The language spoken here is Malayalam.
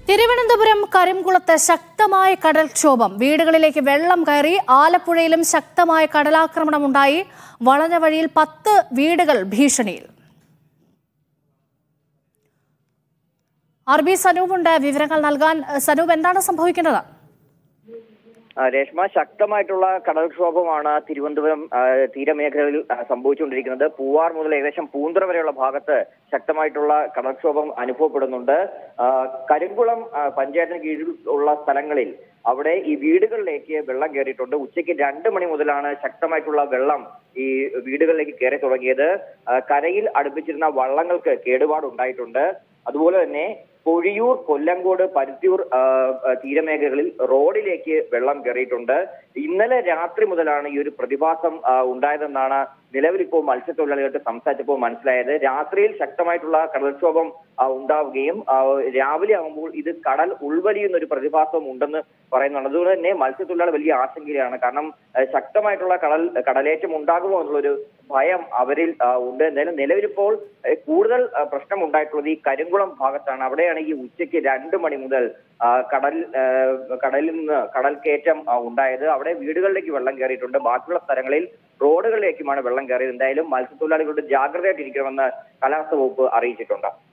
തിരുവനന്തപുരം കരിംകുളത്ത് ശക്തമായ കടൽക്ഷോഭം വീടുകളിലേക്ക് വെള്ളം കയറി ആലപ്പുഴയിലും ശക്തമായ കടലാക്രമണമുണ്ടായി വളഞ്ഞ വഴിയിൽ പത്ത് വീടുകൾ ഭീഷണിയിൽ ആർ ബി സനൂപുണ്ട് വിവരങ്ങൾ നൽകാൻ സനൂപ് എന്താണ് സംഭവിക്കുന്നത് ആ, രേഷ്മ ശക്തമായിട്ടുള്ള കടൽക്ഷോഭമാണ് തിരുവനന്തപുരം ആ, തീരമേഖലയിൽ ആ, സംഭവിച്ചുകൊണ്ടിരിക്കുന്നത് പൂവാർ മുതൽ ഏകദേശം പൂന്തറ വരെയുള്ള ഭാഗത്ത് ശക്തമായിട്ടുള്ള കടൽക്ഷോഭം അനുഭവപ്പെടുന്നുണ്ട് ആ, കരിങ്കുളം ആ, പഞ്ചായത്തിന് കീഴിൽ ഉള്ള സ്ഥലങ്ങളിൽ അവിടെ ഈ വീടുകളിലേക്ക് വെള്ളം കയറിയിട്ടുണ്ട് ഉച്ചയ്ക്ക് രണ്ട് മണി മുതലാണ് ശക്തമായിട്ടുള്ള വെള്ളം ഈ വീടുകളിലേക്ക് കയറി തുടങ്ങിയത് ആ, കരയിൽ അടുപ്പിച്ചിരുന്ന വള്ളങ്ങൾക്ക് കേടുപാടുണ്ടായിട്ടുണ്ട് അതുപോലെ തന്നെ പൊഴിയൂർ കൊല്ലങ്കോട് പരുത്തിയൂർ ആ, ആ, തീരമേഖലകളിൽ റോഡിലേക്ക് വെള്ളം കയറിയിട്ടുണ്ട് ഇന്നലെ രാത്രി മുതലാണ് ഈ ഒരു പ്രതിഭാസം ആ, ഉണ്ടായതെന്നാണ് നിലവിൽ ഇപ്പോൾ മത്സ്യത്തൊഴിലാളികൾക്ക് സംസാരിച്ചപ്പോൾ മനസ്സിലായത് രാത്രിയിൽ ശക്തമായിട്ടുള്ള കടൽക്ഷോഭം ആ, ഉണ്ടാവുകയും ആ, രാവിലെ ആകുമ്പോൾ ഇത് കടൽ ഉൾവലിയുന്ന ഒരു പ്രതിഭാസം ഉണ്ടെന്ന് പറയുന്നുണ്ട് അതുകൊണ്ട് തന്നെ മത്സ്യത്തൊഴിലാളി വലിയ ആശങ്കയിലാണ് കാരണം ആ, ശക്തമായിട്ടുള്ള കടൽ കടലേറ്റം ഉണ്ടാകുമോ എന്നുള്ളൊരു ഭയം അവരിൽ ആ, ഉണ്ട് എന്തായാലും നിലവിലിപ്പോൾ ആ, കൂടുതൽ ആ, പ്രശ്നം ഉണ്ടായിട്ടുള്ളത് ഈ കരിങ്കുളം ഭാഗത്താണ് അവിടെയാണ് ഈ ഉച്ചയ്ക്ക് രണ്ട് മണി മുതൽ ആ, കടൽ ആ, കടലിൽ നിന്ന് കടൽ കയറ്റം ആ, ഉണ്ടായത് അവിടെ വീടുകളിലേക്ക് വെള്ളം കയറിയിട്ടുണ്ട് ബാക്കിയുള്ള സ്ഥലങ്ങളിൽ റോഡുകളിലേക്കുമാണ് വെള്ളം കയറിയത് എന്തായാലും മത്സ്യത്തൊഴിലാളികളുടെ ജാഗ്രതയായിട്ടിരിക്കണമെന്ന് കാലാവസ്ഥ വകുപ്പ് അറിയിച്ചിട്ടുണ്ട്